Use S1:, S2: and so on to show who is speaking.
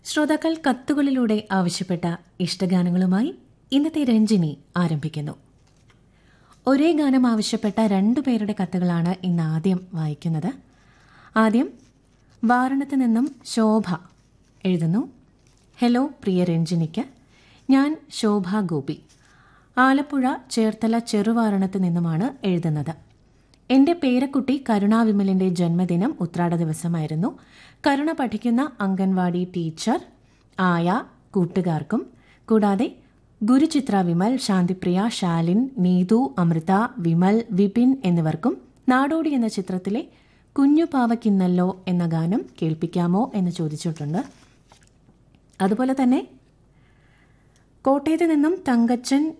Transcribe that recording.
S1: ശ്രോതാക്കൾ കത്തുകളിലൂടെ ആവശ്യപ്പെട്ട ഇഷ്ടഗാനങ്ങളുമായി ഇന്നത്തെ രഞ്ജിനി ആരംഭിക്കുന്നു ഒരേ ഗാനം ആവശ്യപ്പെട്ട രണ്ടു പേരുടെ കത്തുകളാണ് ഇന്ന് ആദ്യം വായിക്കുന്നത് ആദ്യം വാരണത്ത് നിന്നും ശോഭ എഴുതുന്നു ഹലോ പ്രിയ രഞ്ജിനിക്ക് ഞാൻ ശോഭ ഗോപി ആലപ്പുഴ ചേർത്തല ചെറുവാരണത്ത് നിന്നുമാണ് എഴുതുന്നത് എന്റെ പേരക്കുട്ടി കരുണാവിമലിന്റെ ജന്മദിനം ഉത്രാട ദിവസമായിരുന്നു കരുണ പഠിക്കുന്ന അംഗൻവാടി ടീച്ചർ ആയ കൂട്ടുകാർക്കും കൂടാതെ ഗുരുചിത്ര വിമൽ ശാന്തിപ്രിയ ശാലിൻ നീതു അമൃത വിമൽ വിപിൻ എന്നിവർക്കും നാടോടി എന്ന ചിത്രത്തിലെ കുഞ്ഞു പാവക്കിന്നല്ലോ എന്ന ഗാനം കേൾപ്പിക്കാമോ എന്ന് ചോദിച്ചിട്ടുണ്ട് അതുപോലെ തന്നെ കോട്ടയത്ത് നിന്നും തങ്കച്ചൻ